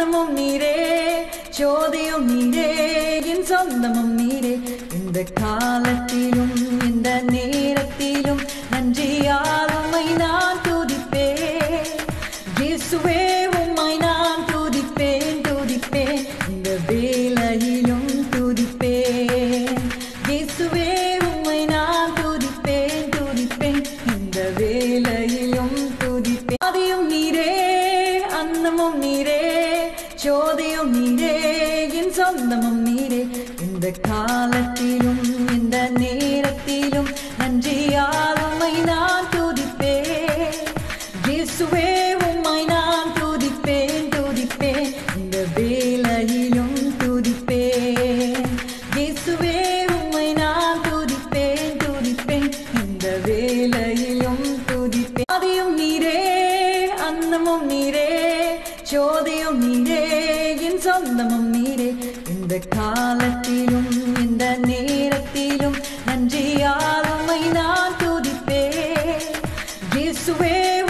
அன்னமும் நீரே ஜோதியும் நீரே என் சொந்தமும் நீரே இந்த காலத்திலும் இந்த நேரத்திலும் நன்றியால் உம்மை நான் துதிப்பேன் இயேசுவே உம்மை நான் துதிப்பேன் துதிப்பேன் இந்த வேளையிலும் துதிப்பேன் இயேசுவே உம்மை நான் துதிப்பேன் துதிப்பேன் இந்த வேளையிலும் துதிப்பேன் ஆதியும் நீரே அன்னமும் நீரே ஜோதியும் நீரே என் சொந்தமும் நீரே இந்த காலத்திலும் இந்த நேரத்திலும் நன்றியால் உம்மை நான் துதிப்பேன் இயேசுவே உம்மை நான் துதிப்பேன் துதிப்பேன் இந்த வேளையிலும் துதிப்பேன் இயேசுவே உம்மை நான் துதிப்பேன் துதிப்பேன் இந்த வேளையிலும் துதிப்பேன் ஆதியும் நீரே அன்னமும் நீரே ஜோதியும் நீரே என் சொந்தமும் நீரே இந்த காலத்திலும் இந்த நேரத்திலும் நன்றியால் உம்மை நான் துதிப்பேன் இயேசுவே